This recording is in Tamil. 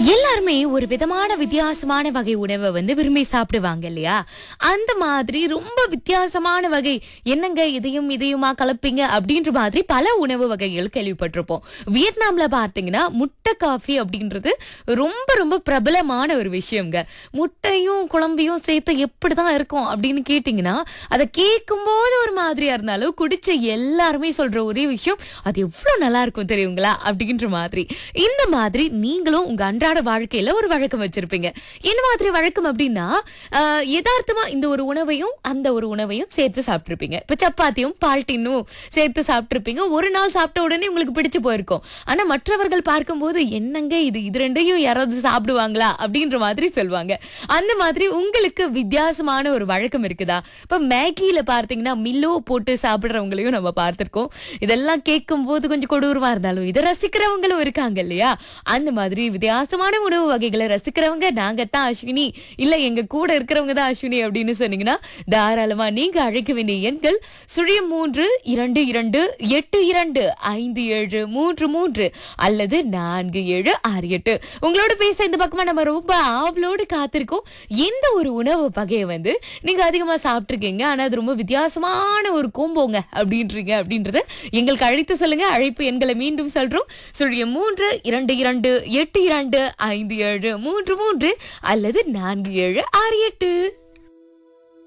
எல்லாருமே ஒரு விதமான வித்தியாசமான வகை உணவை வந்து விரும்பி சாப்பிடுவாங்க இல்லையா அந்த மாதிரி ரொம்ப வித்தியாசமான வகை என்னங்க இதையும் இதையுமா கலப்பீங்க அப்படின்ற மாதிரி பல உணவு வகைகள் கேள்விப்பட்டிருப்போம் வியட்நாம்ல பார்த்தீங்கன்னா முட்டை காஃபி அப்படின்றது ரொம்ப ரொம்ப பிரபலமான ஒரு விஷயம்ங்க முட்டையும் குழம்பையும் சேர்த்து எப்படிதான் இருக்கும் அப்படின்னு கேட்டிங்கன்னா அதை கேட்கும்போது ஒரு மாதிரியா இருந்தாலும் குடிச்ச எல்லாருமே சொல்ற ஒரே விஷயம் அது எவ்வளவு நல்லா இருக்கும் தெரியுங்களா அப்படின்ற மாதிரி இந்த மாதிரி நீங்களும் உங்க அன்றாட வாழ்க்கையில ஒரு வழக்கம் வச்சிருப்பீங்க என்ன மாதிரி வழக்கம் அப்படின்னா ஆஹ், யதார்த்தமா இந்த ஒரு உணவையும் அந்த ஒரு உணவையும் சேர்த்து சாப்பிட்டிருப்பீங்க இப்ப சப்பாத்தியும் பால் டின்னும் சேர்த்து சாப்பிட்டிருப்பீங்க ஒரு நாள் சாப்பிட்ட உடனே உங்களுக்கு பிடிச்சு போயிருக்கும் ஆனா மற்றவர்கள் பார்க்கும்போது என்னங்க இது இது ரெண்டையும் யாராவது சாப்பிடுவாங்களா அப்படின்ற மாதிரி சொல்லுவாங்க அந்த மாதிரி உங்களுக்கு வித்தியாசமான ஒரு வழக்கம் இருக்குதா இப்ப மேகியில பார்த்தீங்கன்னா மில்லோ போட்டு சாப்பிடுறவங்களையும் நம்ம பார்த்திருக்கோம் இதெல்லாம் கேட்கும் போது கொஞ்சம் கொடூரமா இருந்தாலும் இதை ரசிக்கிறவங்களும் இருக்காங்க இல்லையா அந்த மாதிரி வித்தியாசமான உணவு வகைகளை ரசிக்கிறவங்க நாங்க தான் அஸ்வினி இல்ல எங்க கூட இருக்கிறவங்க தான் அஸ்வினி அப்படின்னு சொன்னீங்கன்னா தாராளமா நீங்க அழைக்க வேண்டிய எண்கள் சுழியம் மூன்று இரண்டு இரண்டு எட்டு இரண்டு ஐந்து ஏழு மூன்று மூன்று அல்லது நான்கு ஏழு ஆறு எட்டு உங்களோட பேச இந்த பக்கமா நம்ம ரொம்ப ஆவலோடு காத்திருக்கோம் எந்த ஒரு உணவு வகையை வந்து நீங்க அதிகமா சாப்பிட்டிருக்கீங்க ஆனா அது ரொம்ப வித்தியாசமான ஒரு கோம்போங்க அப்படின்றீங்க அப்படின்றத எங்களுக்கு அழைத்து சொல்லுங்க அழைப்பு எண்களை மீண்டும் சொல்றோம் சுழியம் மூன்று இரண்டு இரண்டு எட்டு இரண்டு ஐந்து ஏழு மூன்று மூன்று அல்லது நான்கு ஏழு ஆறு எட்டு